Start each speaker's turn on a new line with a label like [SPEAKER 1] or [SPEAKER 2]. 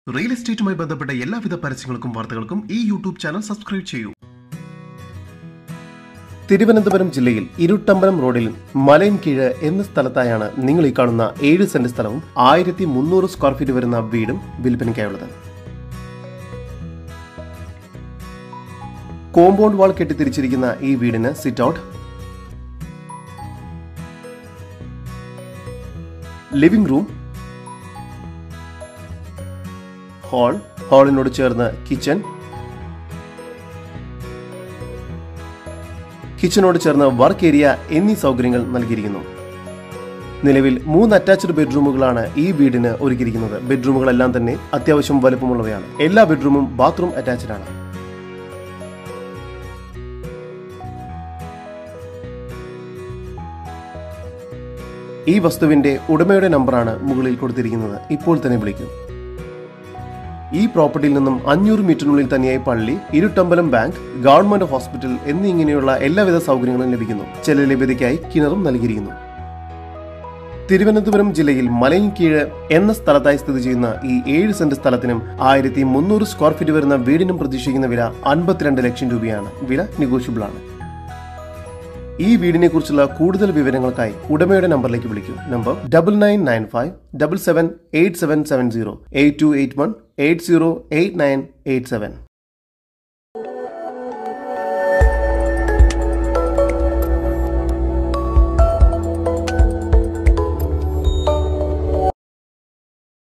[SPEAKER 1] real എസ്റ്റേറ്റുമായി ബന്ധപ്പെട്ട എല്ലാവിധ പരസ്യങ്ങൾക്കും വാർത്തകൾക്കും ഈ യൂട്യൂബ് ചാനൽ സബ്സ്ക്രൈബ് ചെയ്യൂ തിരുവനന്തപുരം ജില്ലയിൽ ഇരുട്ടമ്പലം റോഡിൽ മലയൻകീഴ് എന്ന സ്ഥലത്തായാണ് നിങ്ങൾ ഈ കാണുന്ന ഏഴ് സെന്റ് സ്ഥലവും ആയിരത്തി മുന്നൂറ് സ്ക്വയർ ഫീറ്റ് വരുന്ന വീടും വിൽപ്പനയ്ക്കായുള്ളത് കോമ്പൗണ്ട് വാൾ കെട്ടിത്തിരിച്ചിരിക്കുന്ന ഈ വീടിന് sit out living room hall ഹാളിനോട് ചേർന്ന് കിച്ചൺ കിച്ചണോട് ചേർന്ന് വർക്ക് ഏരിയ എന്നീ സൗകര്യങ്ങൾ നൽകിയിരിക്കുന്നു നിലവിൽ മൂന്ന് അറ്റാച്ച്ഡ് ബെഡ്റൂമുകളാണ് ഈ വീടിന് ഒരുക്കിയിരിക്കുന്നത് ബെഡ്റൂമുകളെല്ലാം തന്നെ അത്യാവശ്യം വലുപ്പമുള്ളവയാണ് എല്ലാ ബെഡ്റൂമും ബാത്റൂം അറ്റാച്ച്ഡ് ആണ് ഈ വസ്തുവിന്റെ ഉടമയുടെ നമ്പറാണ് മുകളിൽ കൊടുത്തിരിക്കുന്നത് ഇപ്പോൾ തന്നെ വിളിക്കൂ ഈ പ്രോപ്പർട്ടിയിൽ നിന്നും അഞ്ഞൂറ് മീറ്ററിനുള്ളിൽ തന്നെയായി പള്ളി ഇരുട്ടമ്പലം ബാങ്ക് ഗവൺമെന്റ് ഹോസ്പിറ്റൽ എന്നിങ്ങനെയുള്ള എല്ലാവിധ സൗകര്യങ്ങളും ലഭിക്കുന്നു ചില ലഭ്യതയ്ക്കായി കിണറും നൽകിയിരിക്കുന്നു തിരുവനന്തപുരം ജില്ലയിൽ മലയിൻകീഴ് എന്ന സ്ഥലത്തായി സ്ഥിതി ചെയ്യുന്ന ഈ ഏഴ് സെന്റ് സ്ഥലത്തിനും ആയിരത്തി മുന്നൂറ് സ്ക്വയർ ഫീറ്റ് വരുന്ന വീടിനും പ്രതീക്ഷിക്കുന്ന വില അൻപത്തിരണ്ട് ലക്ഷം രൂപയാണ് വില നെഗോഷ്യബിൾ ആണ് ഈ വീടിനെ കുറിച്ചുള്ള കൂടുതൽ വിവരങ്ങൾക്കായി ഉടമയുടെ നമ്പറിലേക്ക് വിളിക്കൂ number double nine nine five double seven eight seven seven zero eight two eight one eight zero eight nine eight seven